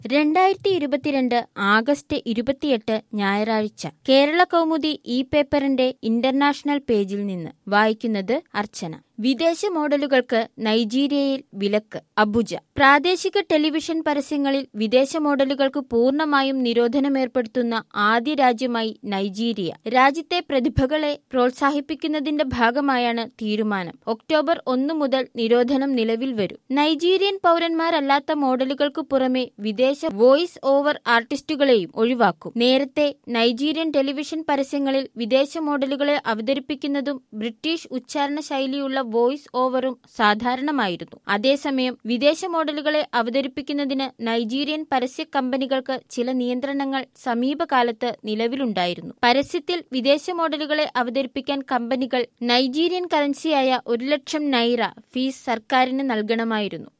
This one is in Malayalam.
രണ്ടായിരത്തി ഇരുപത്തിരണ്ട് ആഗസ്റ്റ് ഇരുപത്തിയെട്ട് ഞായറാഴ്ച കേരള കൗമുദി ഇ പേപ്പറിന്റെ ഇന്റർനാഷണൽ പേജിൽ നിന്ന് വായിക്കുന്നത് അർച്ചന വിദേശ മോഡലുകൾക്ക് നൈജീരിയയിൽ വിലക്ക് അബുജ പ്രാദേശിക ടെലിവിഷൻ പരസ്യങ്ങളിൽ വിദേശ മോഡലുകൾക്ക് പൂർണ്ണമായും നിരോധനമേർപ്പെടുത്തുന്ന ആദ്യ രാജ്യമായി നൈജീരിയ രാജ്യത്തെ പ്രതിഭകളെ പ്രോത്സാഹിപ്പിക്കുന്നതിന്റെ ഭാഗമായാണ് തീരുമാനം ഒക്ടോബർ ഒന്ന് മുതൽ നിരോധനം നിലവിൽ വരും നൈജീരിയൻ പൗരന്മാരല്ലാത്ത മോഡലുകൾക്ക് പുറമെ വിദേശ വോയിസ് ഓവർ ആർട്ടിസ്റ്റുകളെയും ഒഴിവാക്കും നേരത്തെ നൈജീരിയൻ ടെലിവിഷൻ പരസ്യങ്ങളിൽ വിദേശ മോഡലുകളെ അവതരിപ്പിക്കുന്നതും ബ്രിട്ടീഷ് ഉച്ചാരണ ശൈലിയുള്ള വോയിസ് ഓവറും സാധാരണമായിരുന്നു അതേസമയം വിദേശ മോഡലുകളെ അവതരിപ്പിക്കുന്നതിന് നൈജീരിയൻ പരസ്യ കമ്പനികൾക്ക് ചില നിയന്ത്രണങ്ങൾ സമീപകാലത്ത് നിലവിലുണ്ടായിരുന്നു പരസ്യത്തിൽ വിദേശ മോഡലുകളെ അവതരിപ്പിക്കാൻ കമ്പനികൾ നൈജീരിയൻ കറൻസിയായ ഒരു ലക്ഷം നൈറ ഫീസ് സർക്കാരിന് നൽകണമായിരുന്നു